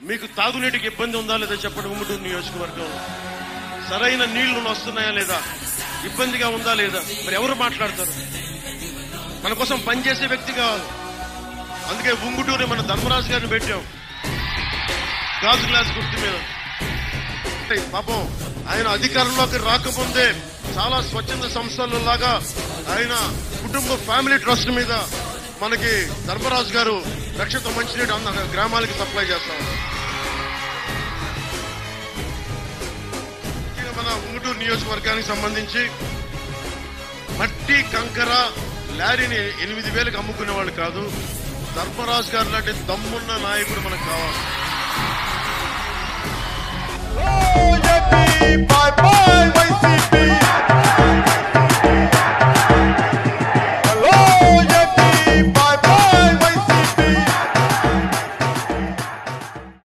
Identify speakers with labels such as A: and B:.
A: మీకు తాగునీటికి ఇబ్బంది ఉందా లేదా చెప్పండి ఉమ్మటూరు నియోజకవర్గంలో సరైన నీళ్లు వస్తున్నాయా లేదా ఇబ్బందిగా ఉందా లేదా మరి ఎవరు మాట్లాడతారు మన కోసం పనిచేసే వ్యక్తి కావాలి అందుకే ఉంగుటూరి మన ధర్మరాజు గారిని పెట్టాం గాజు గ్లాస్ గుర్తు మీద అంటే పాపం ఆయన అధికారంలోకి రాకముందే చాలా స్వచ్ఛంద సంస్థల లాగా ఆయన కుటుంబ ఫ్యామిలీ ట్రస్ట్ మీద మనకి ధర్మరాజు గారు రక్షిత మంచినీటి అంద గ్రామాలకి సప్లై చేస్తా ఉన్నారు ముఖ్యంగా మన ఉంగుటూరు నియోజకవర్గానికి సంబంధించి మట్టి కంకర లారీని ఎనిమిది వేలకు అమ్ముకునే వాళ్ళు కాదు ధర్మరాజు గారు లాంటి దమ్మున్న నాయకుడు మనకు కావాలి